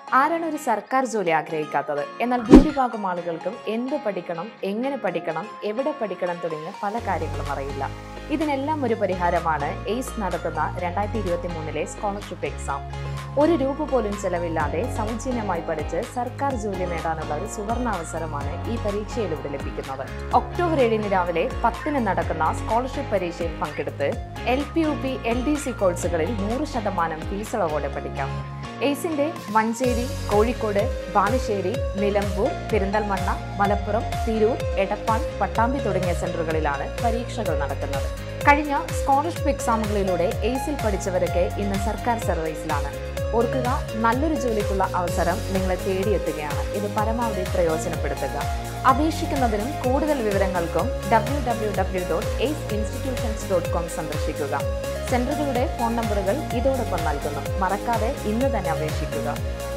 ആരാണ് ഒരു സർക്കാർ ജോലി ആഗ്രഹിക്കാത്തത് എന്നാൽ ഭൂരിഭാഗം ആളുകൾക്കും എന്ത് പഠിക്കണം എങ്ങനെ പഠിക്കണം എവിടെ പഠിക്കണം തുടങ്ങിയ പല കാര്യങ്ങളും അറിയില്ല ഇതിനെല്ലാം ഒരു പരിഹാരമാണ് എയ്സ് നടത്തുന്ന രണ്ടായിരത്തി ഇരുപത്തി മൂന്നിലെ സ്കോളർഷിപ്പ് എക്സാം ഒരു രൂപ പോലും ചെലവില്ലാതെ സൗജന്യമായി പഠിച്ച് സർക്കാർ ജോലി നേടാനുള്ള ഒരു സുവർണ അവസരമാണ് ഈ പരീക്ഷയിലൂടെ ലഭിക്കുന്നത് ഒക്ടോബർ ഏഴിന് രാവിലെ പത്തിന് നടക്കുന്ന സ്കോളർഷിപ്പ് പരീക്ഷയിൽ പങ്കെടുത്ത് L P U P L D C കോഴ്സുകളിൽ നൂറ് ശതമാനം ഫീസ് ഇളവോടെ പഠിക്കാം എയ്സിന്റെ മഞ്ചേരി കോഴിക്കോട് ബാലുശ്ശേരി നിലമ്പൂർ പെരിന്തൽമണ്ണ മലപ്പുറം തിരൂർ എടപ്പാൾ പട്ടാമ്പി തുടങ്ങിയ സെന്ററുകളിലാണ് പരീക്ഷകൾ നടക്കുന്നത് കഴിഞ്ഞ സ്കോളർഷിപ്പ് എക്സാമുകളിലൂടെ എയ്സിൽ പഠിച്ചവരൊക്കെ ഇന്ന് സർക്കാർ സർവീസിലാണ് ഓർക്കുക നല്ലൊരു ജോലിക്കുള്ള അവസരം നിങ്ങളെ തേടിയെത്തുകയാണ് ഇത് പരമാവധി പ്രയോജനപ്പെടുത്തുക അപേക്ഷിക്കുന്നതിനും കൂടുതൽ വിവരങ്ങൾക്കും W W W dot ace institutions dot com സന്ദർശിക്കുക സെന്ററുകളുടെ ഫോൺ നമ്പറുകൾ ഇതോടൊപ്പം നൽകുന്നു മറക്കാതെ ഇന്ന് തന്നെ അപേക്ഷിക്കുക